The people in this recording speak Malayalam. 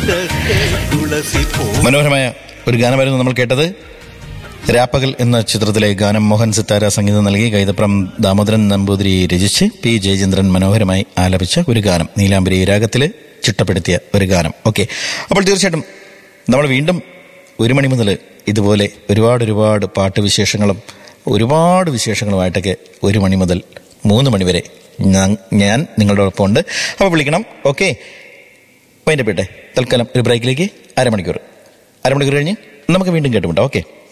തുളസി പോ മനോഹരമായ ഒരു ഗാനമായിരുന്നു നമ്മൾ കേട്ടത് രാപ്പകൽ എന്ന ചിത്രത്തിലെ ഗാനം മോഹൻ സിത്താര സംഗീതം നൽകി കൈതപ്രം ദാമോദരൻ നമ്പൂതിരി രചിച്ച് പി ജയചന്ദ്രൻ മനോഹരമായി ആലപിച്ച ഒരു ഗാനം നീലാംബരി രാഗത്തിൽ ചിട്ടപ്പെടുത്തിയ ഒരു ഗാനം ഓക്കെ അപ്പോൾ തീർച്ചയായിട്ടും നമ്മൾ വീണ്ടും ഒരു മണി മുതൽ ഇതുപോലെ ഒരുപാട് ഒരുപാട് പാട്ട് വിശേഷങ്ങളും ഒരുപാട് വിശേഷങ്ങളുമായിട്ടൊക്കെ ഒരു മണി മുതൽ മൂന്ന് മണി വരെ ഞാൻ- ഞാൻ നിങ്ങളുടെ ഒപ്പം ഉണ്ട് അപ്പോൾ വിളിക്കണം ഓക്കെ വൈൻഡപ്പ് ചെയ്യട്ടെ തൽക്കാലം ഒരു ബ്രേക്കിലേക്ക് അരമണിക്കൂർ അരമണിക്കൂർ കഴിഞ്ഞ് നമുക്ക് വീണ്ടും കേട്ടുമുട്ടാം ഓക്കെ